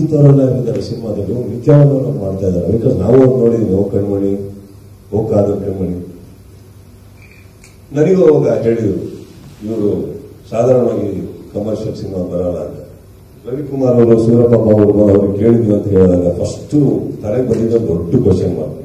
ಇಂಥವರೆಲ್ಲ ಇದ್ದಾರೆ ಸಿನಿಮಾದಲ್ಲಿ ನಿತ್ಯವನ್ನು ಮಾಡ್ತಾ ಇದ್ದಾರೆ ಬಿಕಾಸ್ ನಾವು ಅವ್ರು ನೋಡಿದ್ವಿ ಓ ಕಣ್ಮಣಿ ಓ ಕಾದರ್ ಕಣ್ಮಣಿ ನನಗೂ ಅವಾಗ ಹೇಳಿದ್ರು ಇವರು ಸಾಧಾರಣವಾಗಿ ಕಮರ್ಷಿಯಲ್ ಸಿನಿಮಾ ಬರಲ್ಲ ಅಂತ ರವಿಕುಮಾರ್ ಅವರು ಸೂರಪ್ಪ ಅವರು ಅವ್ರು ಕೇಳಿದ್ವಿ ಅಂತ ಹೇಳಿದಾಗ ಫಸ್ಟ್ ತಲೆಗೆ ಬಂದಿದ್ದ ದೊಡ್ಡ ಕ್ವಶನ್ ಮಾರ್ಕ್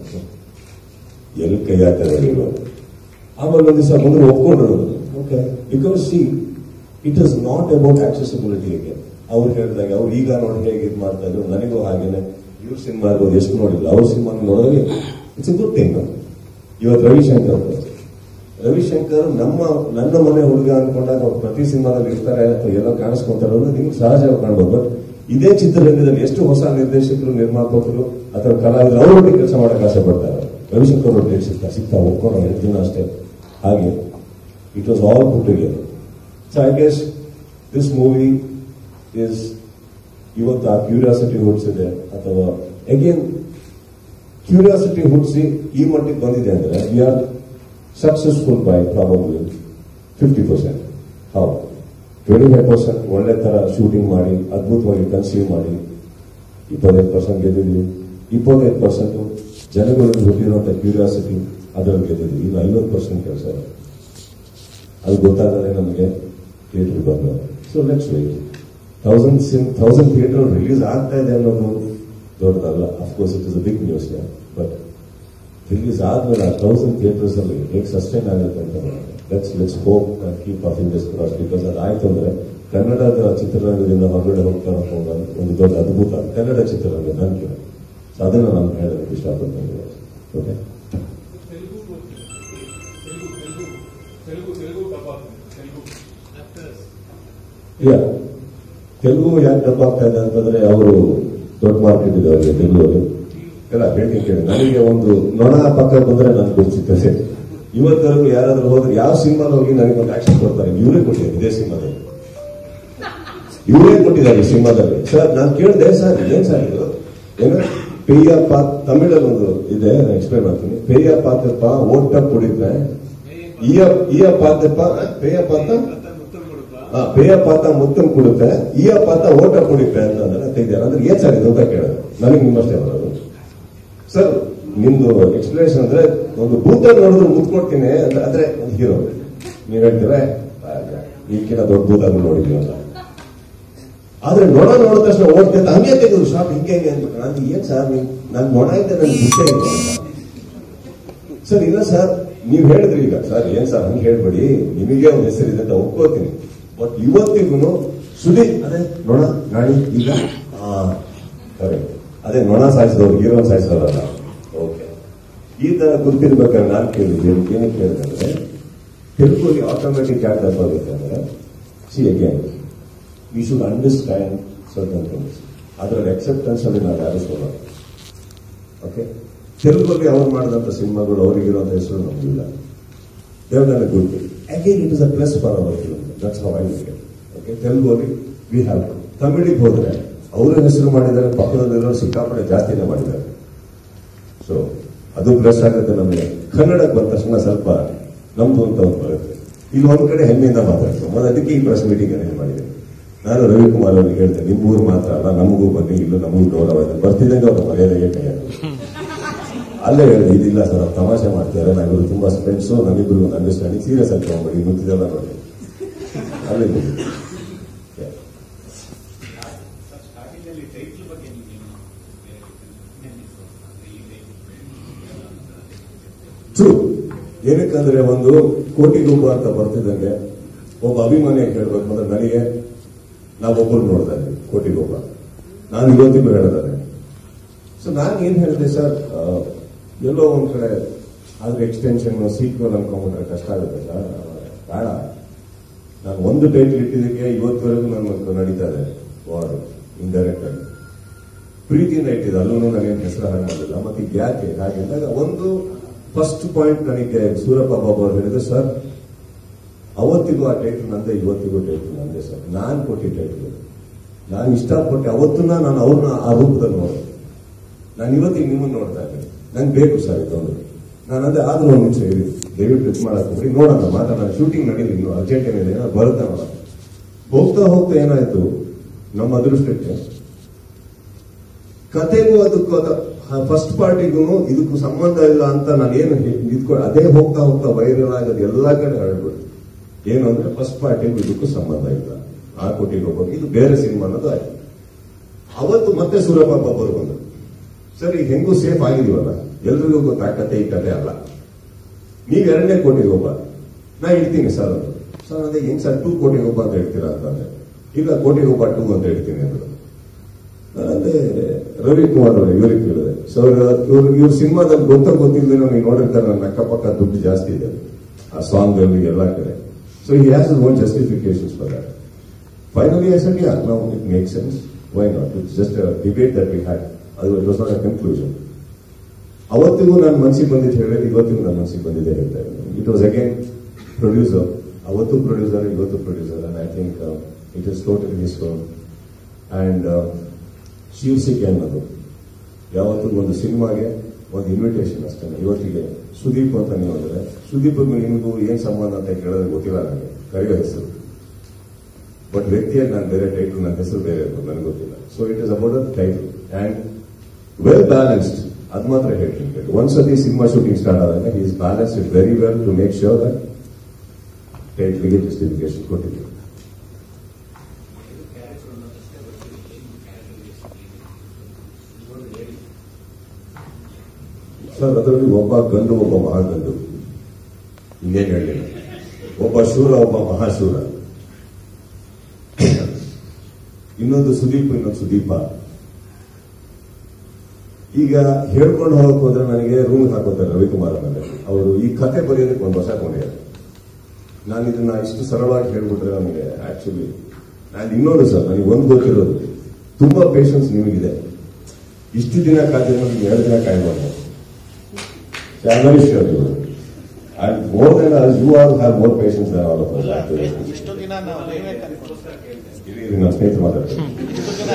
ಎಲ್ಲಿ ಕೈ ಹಾಕ್ತಾರೆ ಇವರು ಆಮೇಲೆ ಒಂದು ದಿವಸ ಮುಂದೆ ಒಪ್ಕೊಂಡ್ರು okay because see it is not about accessibility again ಅವ್ರು ಹೇಳಿದಾಗ ಅವ್ರು ಈಗ ನೋಡಿ ಹೇಗೆ ಇದು ಮಾಡ್ತಾ ಇದ್ರು ನನಗೂ ಹಾಗೇನೆ ಇವ್ರ ಸಿನಿಮಾ ಇರ್ಬೋದು ಎಷ್ಟು ನೋಡಿಲ್ಲ ಅವ್ರ ಸಿನಿಮಾ ನೋಡಿದಾಗ ಇಟ್ಸ್ ಎ ಗುಡ್ ಥಿಂಗ್ ಇವತ್ತು ರವಿಶಂಕರ್ ಅವರು. ರವಿಶಂಕರ್ ನಮ್ಮ ನನ್ನ ಮನೆ ಹುಡುಗ ಅನ್ಕೊಂಡಾಗ ಅವ್ರು ಪ್ರತಿ ಸಿನಿಮಾದಲ್ಲಿ ಇರ್ತಾರೆ ಅಥವಾ ಎಲ್ಲೋ ಕಾಣಿಸ್ಕೊಂತಾರೆ ಅಂದ್ರೆ ನಿಮ್ಗೆ ಸಹಜವಾಗಿ ಕಾಣ್ಬೋದು ಬಟ್ ಇದೇ ಚಿತ್ರರಂಗದಲ್ಲಿ ಎಷ್ಟು ಹೊಸ ನಿರ್ದೇಶಕರು ನಿರ್ಮಾಪಕರು ಅಥವಾ ಕಲಾವಿದರು ಅವರೊಟ್ಟಿಗೆ ಕೆಲಸ ಮಾಡಕ್ಕೆ ಆಸೆ ಪಡ್ತಾರೆ ರವಿಶಂಕರ್ ಒಟ್ಟಿಗೆ ಸಿಗ್ತಾ ಸಿಗ್ತಾ ಒಪ್ಕೊಂಡು ಎರಡು ದಿನ ಅಷ್ಟೇ ಹಾಗೆ it was all put together so I guess this movie is ಇವತ್ತು ಆ ಕ್ಯೂರಿಯಾಸಿಟಿ ಹುಟ್ಟಿಸಿದೆ ಅಥವಾ ಅಗೇನ್ ಕ್ಯೂರಿಯಾಸಿಟಿ ಹುಟ್ಟಿಸಿ ಈ ಮಟ್ಟಿಗೆ ಬಂದಿದೆ ಅಂದ್ರೆ we are successful by probably fifty percent ಹೌದು ಟ್ವೆಂಟಿ ಫೈವ್ ಪರ್ಸೆಂಟ್ ಒಳ್ಳೆ ತರ ಶೂಟಿಂಗ್ ಮಾಡಿ ಅದ್ಭುತವಾಗಿ ಕನ್ಸೀವ್ ಮಾಡಿ ಇಪ್ಪತ್ತೈದು ಪರ್ಸೆಂಟ್ ಗೆದ್ದಿದ್ವಿ ಇಪ್ಪತ್ತೈದು ಪರ್ಸೆಂಟ್ ಜನಗಳಲ್ಲಿ ಹುಟ್ಟಿರುವಂತ ಕ್ಯೂರಿಯಾಸಿಟಿ ಅದರಲ್ಲಿ ಗೆದ್ದಿದ್ವಿ ಇನ್ನು ಐವತ್ತು ಪರ್ಸೆಂಟ್ ಕೆಲಸ ಇದೆ ಅದು ಗೊತ್ತಾದರೆ ನಮಗೆ ಥಿಯೇಟರ್ ಬಂದ ಸೊ ಲೆಟ್ಸ್ ವೇಟ್ ಥೌಸಂಡ್ ಸಿಮ್ ಥೌಸಂಡ್ ಥಿಯೇಟರ್ ರಿಲೀಸ್ ಆಗ್ತಾ ಇದೆ ಅನ್ನೋದು ದೊಡ್ಡದಲ್ಲ of course it is a big news but release ಆದ್ಮೇಲೆ ಆ ಥೌಸಂಡ್ ಥಿಯೇಟರ್ಸ್ ಅಲ್ಲಿ ಹೇಗೆ ಸಸ್ಟೈನ್ ಆಗುತ್ತೆ ಅಂತ let's let's hope keep of ಇಂಡಸ್ ಕ್ರಾಸ್ ಬಿಕಾಸ್ ಅದಾಯ್ತು ಅಂದ್ರೆ ಕನ್ನಡದ ಚಿತ್ರರಂಗದಿಂದ ಹೊರಗಡೆ ಹೋಗ್ತಾ ಹೋಗೋದು ಒಂದು ದೊಡ್ಡ ಅದ್ಭುತ ಕನ್ನಡ ಚಿತ್ರರಂಗ ನನಗೆ ಸೊ ಅದನ್ನು ನಾನು ಹೇಳೋದಕ್ಕೆ ಇಷ್ಟಪಡ್ತೀನಿ ಓಕೆ తెలుగు తెలుగు తెలుగు తెలుగు తెలుగు డబ్బా తెలుగు యాక్టర్స్ ಇಲ್ಲ ತೆಲುಗು ಯಾಕೆ ಡಬ್ಬ ಆಗ್ತಾ ಇದೆ ಅಂತಂದ್ರೆ ಅವರು ದೊಡ್ಡ ಮಾರ್ಕೆಟ್ ಇದೆ ಅವರಿಗೆ ತೆಲುಗಲ್ಲಿ ಎಲ್ಲ ಹೇಳ್ತೀನಿ ಕೇಳಿ ನನಗೆ ಒಂದು ನೊಣ ಪಕ್ಕ ಬಂದ್ರೆ ನನಗೆ ಗೊತ್ತಿರ್ತದೆ ಇವತ್ತರೆಗೂ ಯಾರಾದ್ರೂ ಹೋದ್ರೆ ಯಾವ ಸಿನಿಮಾದ ಹೋಗಿ ನನಗೆ ಒಂದು ಆಕ್ಷನ್ ಕೊಡ್ತಾರೆ ಇವರೇ ಕೊಟ್ಟಿದ್ದಾರೆ ಇದೇ ಸಿನಿಮಾದಲ್ಲಿ ಇವರೇ ಕೊಟ್ಟಿದ್ದಾರೆ ಈ ಸಿನಿಮಾದಲ್ಲಿ ಸರ್ ನಾನು ಕೇಳಿದೆ ಸರ್ ಏನ್ ಸರ್ ಇದು ಏನು ಪೇಯ ಪಾ ತಮಿಳಲ್ಲಿ ಒಂದು ಇದೆ ನಾನು ಎಕ್ಸ್ಪ್ಲೈನ್ ಮಾಡ್ತೀನಿ ಪೇಯ ಪಾತಪ್ಪ ಓಟ ಕುಡಿದ್ರೆ ಈಯ ಈಯ ಪಾತಪ್ಪ ಪೇಯ ಪಾತ ముత్తం కొడుకు ಆ, ಪೇಯ ಪಾತ ಮುತ್ತಂ ಕೊಡುತ್ತೆ ಈಯ ಪಾತ ಓಟ ಕುಡಿತೆ ಅಂತ ಅಂದ್ರೆ ತೆಗ್ದಾರೆ ಅಂದ್ರೆ ಏನ್ ಸರ್ ಇದು ಅಂತ ಕೇಳಿದ್ರು ನನಗೆ ನಿಮ್ಮಷ್ಟೇ ಬರೋದು ಸರ್ ನಿಮ್ದು ಎಕ್ಸ್ಪ್ಲನೇಷನ್ ಅಂದ್ರೆ ಒಂದು ಭೂತ ನೋಡಿದ್ರು ಮುತ್ಕೊಡ್ತೀನಿ ಅಂತ ಅಂದ್ರೆ ಒಂದು ಹೀರೋ ನೀವ್ ಹೇಳ್ತೀರ ಈಗಿನ ದೊಡ್ಡ ಭೂತಗಳು ನೋಡಿದ್ವಿ ಅಂತ ಆದ್ರೆ ನೊಣ ನೋಡಿದ ತಕ್ಷಣ ಓಡ್ತೆ ಅಂತ ಹಂಗೆ ತೆಗೆದು ಶಾಪ್ ಹಿಂಗೆ ಹಿಂಗೆ ಅಂದ್ಬಿಟ್ಟು ನಾನು ಏನ್ ಸರ್ ನೀವು ನನ್ ನೊಣ ಇದ್ದೆ ನನ್ಗೆ ಗುಟ್ಟೆ ಇಲ್ಲ ಅಂತ ಸರ್ ಇಲ್ಲ ಸರ್ ನೀವ್ ಹೇಳಿದ್ರಿ ಈಗ ಸರ್ ಏನ್ ಸರ್ ಹಂಗೆ ಹೇಳ್ಬೇಡಿ ನಿಮಗೆ ಒಂದು ಹೆಸರಿದೆ ಅಂತ ಒಪ್ಕೋತೀನಿ ಬಟ್ ಇವತ್ತಿಗೂ ಸುದಿ ಅದೇ ನೊಣ ನಾಡಿ ಈಗ ಕರೆಕ್ಟ್ ಅದೇ ನೊಣ ಸಾಯಿಸಿದವ್ರು ಹೀರೋನ್ ಸಾಯಿಸೋರಲ್ಲ ಓಕೆ ಈ ತರ ಗುರ್ತಿರ್ಬೇಕಾದ್ರೆ ನಾನು ಕೇಳಿದ್ವಿ ಏನಕ್ಕೆ ಕೇಳಿದ್ರೆ ತೆಲುಗುಲಿ ಆಟೋಮೆಟಿಕ್ ಯಾಕೆ ತಪ್ಪಾಗುತ್ತೆ ಅಂದ್ರೆ see again we should understand certain things ಅದರಲ್ಲಿ ಅಕ್ಸೆಪ್ಟೆನ್ಸ್ ಅಲ್ಲಿ ನಾವು ಯಾರು ಸೋಲ ಓಕೆ ತೆಲುಗಲ್ಲಿ ಅವ್ರು ಮಾಡಿದಂತ ಸಿನಿಮಾಗಳು ಅವರಿಗಿರುವಂತ ಹೆಸರು ನಮಗಿಲ್ಲ ದೇವರನ್ನ good again it is a plus for our film that's how I look okay ತೆಲುಗಲ್ಲಿ ವಿ ಹ್ಯಾವ್ ತಮಿಳಿಗೆ ಹೋದ್ರೆ ಅವರು ಹೆಸರು ಮಾಡಿದ್ದಾರೆ ಪಕ್ಕದಲ್ಲಿರೋ ಸಿಕ್ಕಾಪಟ್ಟೆ ಜಾಸ್ತಿನೇ ಮಾಡಿದ್ದಾರೆ ಸೊ ಅದು ಪ್ಲಸ್ ಆಗುತ್ತೆ ನಮಗೆ ಕನ್ನಡಕ್ಕೆ ಬಂದ ತಕ್ಷಣ ಸ್ವಲ್ಪ ನಮ್ದು ಅಂತ ಒಂದು ಬರುತ್ತೆ ಇಲ್ಲಿ ಒಂದ್ ಕಡೆ ಹೆಮ್ಮೆಯಿಂದ ಮಾತಾಡ್ತೀವಿ ಮತ್ತೆ ಅದಕ್ಕೆ ಈ ಪ್ರೆಸ್ ಮೀಟಿಂಗ್ ಅರೇಂಜ್ ಮಾಡಿದ್ದೀನಿ ನಾನು ರವಿಕುಮಾರ್ ಅವರಿಗೆ ಹೇಳಿದೆ ನಿಮ್ಮೂರು ಮಾತ್ರ ಅಲ್ಲ ನಮಗೂ ಬನ್ನಿ ಇಲ್ಲೂ ನಮಗೂ ಗೌರವ ಇದೆ ಬರ್ತಿದ್ದಂಗೆ ಅವ್ರ ಮರ್ಯಾದೆಗೆ ಕೈ ಹಾಕಿದ್ರು. ಅಲ್ಲೇ ಹೇಳಿದೆ ಇದಿಲ್ಲ ಸರ್ ಅವ್ರು ತಮಾಷೆ ಮಾಡ್ತಾರೆ ನಾವಿಬ್ರು ತುಂಬಾ ಫ್ರೆಂಡ್ಸು ನಮ್ಮಿಬ್ರು ಒಂದು ಅಂಡರ್ಸ್ಟ್ಯಾಂಡಿಂಗ್ ಸೀರಿಯಸ್ ಆಗಿ ತಗೊಂಡ್ಬಿಡಿ ಮುತ್ತಿದೆಲ್ಲ ನೋಡಿ ಅಲ್ಲೇ ಬಿಡಿ. Yeah. ಸ್ಟಾರ್ಟಿಂಗ್ ಅಲ್ಲಿ ಟೈಟ್ಲ್ ಬಗ್ಗೆ ನಿಮ್ಗೆ ಏನು ನೆನಪಿತ್ತು? ಈ ಟೈಟ್ಲ್ ಟ್ರೂ ಏನಕ್ಕಂದ್ರೆ ಒಂದು ಕೋಟಿ ರೂಪ ಅಂತ ಬರ್ತಿದ್ದಂಗೆ ಒಬ್ಬ ಅಭಿಮಾನಿ ಹೇಳ್ಬೇಕು ಅಂದ್ರೆ ನನಗೆ ನಾವೊಬ್ಬರು ನೋಡ್ತಾ ಇದ್ವಿ ಕೋಟಿ ರೂಪ ನಾನು ಇವತ್ತಿಗೂ ಹೇಳಿದ್ದಾರೆ ಸೊ ನಾನು ಏನ್ ಹೇಳಿದೆ ಸರ್ ಆ, ಎಲ್ಲೋ ಒಂದ್ ಕಡೆ ಆದ್ರೆ ಎಕ್ಸ್ಟೆನ್ಷನ್ ಸೀಕ್ವೆಲ್ ಅನ್ಕೊಂಡ್ಬಿಟ್ರೆ ಕಷ್ಟ ಆಗುತ್ತೆ ಸರ್ ಬೇಡ ನಾನು ಒಂದು ಟೈಟ್ಲ್ ಇಟ್ಟಿದ್ದಕ್ಕೆ ಇವತ್ತವರೆಗೂ ನನ್ನ ನಡೀತಾ ಇದೆ ವಾರ್ಡ್ ಇಂಡೈರೆಕ್ಟ್ ಆಗಿ ಪ್ರೀತಿಯಿಂದ ಇಟ್ಟಿದೆ ಅಲ್ಲೂ ನನಗೇನು ಹೆಸರು ಹಾಗೆ ಮಾಡಿಲ್ಲ ಮತ್ತೆ ಈಗ ಯಾಕೆ ಹಾಗೆ ಅಂದಾಗ ಒಂದು ಫಸ್ಟ್ ಪಾಯಿಂಟ್ ನನಗೆ ಸೂರಪ್ಪ ಬಾಬು ಅವರು ಹೇಳಿದ್ರು ಸರ್ ಅವತ್ತಿಗೂ ಆ ಟೈಟಲ್ ನಂದೆ ಇವತ್ತಿಗೂ ಟೈಟಲ್ ನಂದೆ ಸರ್ ನಾನು ಕೊಟ್ಟಿದ್ದ ಟೈಟಲ್ ನಾನು ಇಷ್ಟಪಟ್ಟೆ ಅವತ್ತನ್ನ ನಾನು ಅವ್ರನ್ನ ಆ ರೂಪದಲ್ಲಿ ನೋಡಿದೆ ನಾನು ಇವತ್ತಿಗೆ ನಿಮ್ಮನ್ನ ನೋಡ್ತಾ ಇದ್ದೀನಿ ನಂಗೆ ಬೇಕು ಸರ್ ಇದೊಂದು ನಾನು ಅದೇ ಆದ್ರೂ ಒಂದು ನಿಮಿಷ ಇರಿ ದಯವಿಟ್ಟು ಇದು ಮಾಡಕ್ ಹೋಗ್ರಿ ನೋಡೋಣ ಮಾತಾಡೋಣ ಶೂಟಿಂಗ್ ನಡೀಲಿ ಇನ್ನು ಅರ್ಜೆಂಟ್ ಏನಿದೆ ಏನೋ ಬರುತ್ತೆ ನೋಡೋಣ ಹೋಗ್ತಾ ಹೋಗ್ತಾ ಏನಾಯ್ತು ನಮ್ಮ ಅದೃಷ್ಟಕ್ಕೆ ಕತೆಗೂ ಅದಕ್ಕೂ ಫಸ್ಟ್ ಪಾರ್ಟಿಗೂ ಇದಕ್ಕೂ ಸಂಬಂಧ ಇಲ್ಲ ಅಂತ ನಾನು ಏನು ಇದ್ಕೊಂಡು ಅದೇ ಹೋಗ್ತಾ ಹೋಗ್ತಾ ವೈರಲ್ ಆಗೋದು ಎಲ್ಲಾ ಕಡೆ ಹರಡ್ಬಿಡ್ತು ಏನು ಅಂದ್ರೆ ಫಸ್ಟ್ ಪಾರ್ಟಿಗೂ ಇದಕ್ಕೂ ಸಂಬಂಧ ಇಲ್ಲ ಆ ಕೋಟಿಗೆ ಹೋಗೋದು ಇದು ಬೇರೆ ಸಿನಿಮಾ ಅನ್ನೋದು ಆಯ್ತು ಅವತ್ತು ಮತ್ತೆ ಸೂರಪ್ಪ ಒಬ್ಬರು ಬಂದರು ಸರ್ ಈಗ ಹೆಂಗೂ ಸೇಫ್ ಆಗಿದೀವಲ್ಲ ಎಲ್ರಿಗೂ ಗೊತ್ತಾ ಕತೆ ಈ ಕತೆ ಅಲ್ಲ ನೀವ್ ಎರಡನೇ ಕೋಟಿಗೆ ಒಬ್ಬ ನಾ ಇಡ್ತೀನಿ ಸರ್ ಅದು ಸರ್ ಅದೇ ಹೆಂಗ್ ಸರ್ ಟೂ ಕೋಟಿಗೆ ಒಬ್ಬ ಅಂತ ಹೇಳ್ತೀರಾ ಅಂತಂದ್ರೆ ಇಲ್ಲ ಕೋಟಿಗೆ ಒಬ್ಬ ಟೂ ಅಂತ ಹೇಳ್ತೀನಿ ಅಂದ್ರು ಅದೇ ರವಿಕುಮಾರ್ ಅವರು ಇವ್ರಿಗೆ ಕೇಳಿದೆ ಸೊ ಇವ್ರು ಇವ್ರ ಸಿನಿಮಾದಲ್ಲಿ ಗೊತ್ತ ಗೊತ್ತಿಲ್ಲದೆ ನೀವು ನೋಡಿರ್ತಾರೆ ನನ್ನ ಅಕ್ಕಪಕ್ಕ ದುಡ್ಡು ಜಾಸ್ತಿ ಇದೆ ಆ ಸಾಂಗ್ ಅಲ್ಲಿ ಎಲ್ಲ ಕಡೆ ಸೊ ಈ has own justifications for that finally I said yeah no it make sense why not it's just debate that we had ಅದು it was not a conclusion ಅವತ್ತಿಗೂ ನನ್ನ ಮನಸ್ಸಿಗೆ ಬಂದಿದ್ದು ಹೇಳಿದ್ರೆ ಇವತ್ತಿಗೂ ನನ್ನ ಮನಸ್ಸಿಗೆ ಬಂದಿದೆ ಹೇಳ್ತಾ ಇದ್ದೀನಿ ಇಟ್ ವಾಸ್ ಅಗೇನ್ ಪ್ರೊಡ್ಯೂಸರ್ ಅವತ್ತು ಪ್ರೊಡ್ಯೂಸರ್ ಇವತ್ತು producer and I think it is totally his and ಶೀರ್ಷಿಕೆ ಅನ್ನೋದು ಯಾವತ್ತೂ ಒಂದು ಸಿನಿಮಾಗೆ ಒಂದು ಇನ್ವಿಟೇಷನ್ ಅಷ್ಟೇ ಇವತ್ತಿಗೆ ಸುದೀಪ್ ಅಂತ ನೀವು ಅಂದ್ರೆ ಸುದೀಪ್ ನಿಮಗೂ ಏನ್ ಸಂಬಂಧ ಅಂತ ಕೇಳೋದು ಗೊತ್ತಿಲ್ಲ ನನಗೆ ಕರೆಯೋ ಹೆಸರು ಬಟ್ ವ್ಯಕ್ತಿಯಾಗಿ ನಾನು ಬೇರೆ ಟೈಟಲ್ ನನ್ನ ಹೆಸರು ಬೇರೆ ಇರ್ಬೋದು ನನಗೆ ಗೊತ್ತಿಲ್ಲ so it is about a title and well balanced ಅದು ಮಾತ್ರ ಹೇಳ್ತೀನಿ ಒಂದ್ಸತಿ ಸಿನಿಮಾ ಶೂಟಿಂಗ್ ಸ್ಟಾರ್ಟ್ ಆದಾಗ is balance it very well to make sure that ಟೈಟ್ಲಿಗೆ ಜಸ್ಟಿಫಿಕೇಶನ್ ಕೊಟ್ಟಿದ್ದೀವಿ ಇದು ಕ್ಯಾರೆಕ್ಟರ್ ಅನ್ನೋದಷ್ಟೇ ಗೊತ್ತಿಲ್ಲ ಏನು ಕ್ಯಾರೆಕ್ಟರ್ ಇವರು ಹೇಳಿ ಸರ್ ಅದರಲ್ಲಿ ಒಬ್ಬ ಗಂಡು ಒಬ್ಬ ಮಹಾಗಂಡು ಇನ್ನೇನು ಹೇಳಲಿಲ್ಲ ಒಬ್ಬ ಶೂರ ಒಬ್ಬ ಮಹಾಶೂರ ಇನ್ನೊಂದು ಸುದೀಪ್ ಇನ್ನೊಂದು ಸುದೀಪ ಈಗ ಹೇಳ್ಕೊಂಡು ಹೋಗಕ್ ಹೋದ್ರೆ ನನಗೆ ರೂಮ್ ಹಾಕೋತಾರೆ ರವಿಕುಮಾರ್ ಮೇಲೆ ಅವರು ಈ ಕತೆ ಬರೆಯೋದಕ್ಕೆ ಒಂದು ವರ್ಷ ಕೊಂಡಿದ್ದಾರೆ ನಾನು ಇದನ್ನ ಇಷ್ಟು ಸರಳವಾಗಿ ಹೇಳ್ಬಿಟ್ರೆ ನನಗೆ ಆಕ್ಚುಲಿ ನಾನು ಇನ್ನೊಂದು ಸರ್ ನನಗೆ ಒಂದು ಗೊತ್ತಿರೋದು ತುಂಬಾ ಪೇಷನ್ಸ್ ನಿಮಗಿದೆ ಇಷ್ಟು ದಿನ ಕಾಯ್ದೆ ನಿಮ್ಗೆ ಎರಡು ದಿನ ಕಾಯ್ಬಾರ್ದು I'm very sure you will. And more than us, you all have more patience than all of us. actually. ಇಷ್ಟು ದಿನ ನಾವು remake ಅನ್ಕೊಂಡ್ವಿ. ಇರಿ, ಇರಿ, ನನ್ನ ಸ್ನೇಹಿತರು ಮಾತಾಡ್ತಾರೆ ಇಷ್ಟು ದಿನ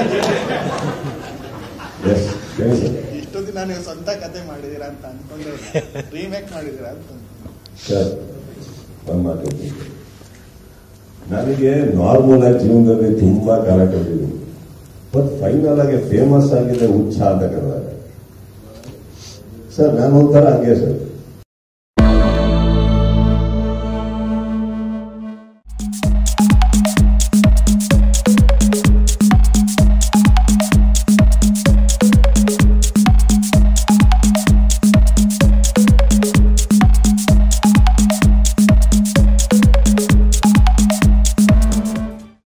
ಎಸ್ ಹೇಳಿ ಸರ್ ಇಷ್ಟು ದಿನ ನೀವು ಸ್ವಂತ ಕತೆ ಮಾಡಿದೀರಾ ಅಂತ ಅನ್ಕೊಂಡೆ ರೀಮೇಕ್ ಮಾಡಿದೀರಾ ಅಂತ ಸರ್ ಒಂದು ಮಾತು ಹೇಳ್ತೀನಿ. ನನಗೆ ನಾರ್ಮಲ್ ಆಗಿ ಜೀವನದಲ್ಲಿ ತುಂಬಾ ಕಾಲ ಕಳೆದಿದ್ದೀನಿ ಬಟ್ ಫೈನಲ್ ಆಗಿ ಫೇಮಸ್ ಆಗಿದೆ ಹುಚ್ಚ ಅಂತ ಕರೆದಾಗ ಸರ್ ನಾನು ಒಂಥರ ಹಂಗೆ ಸರ್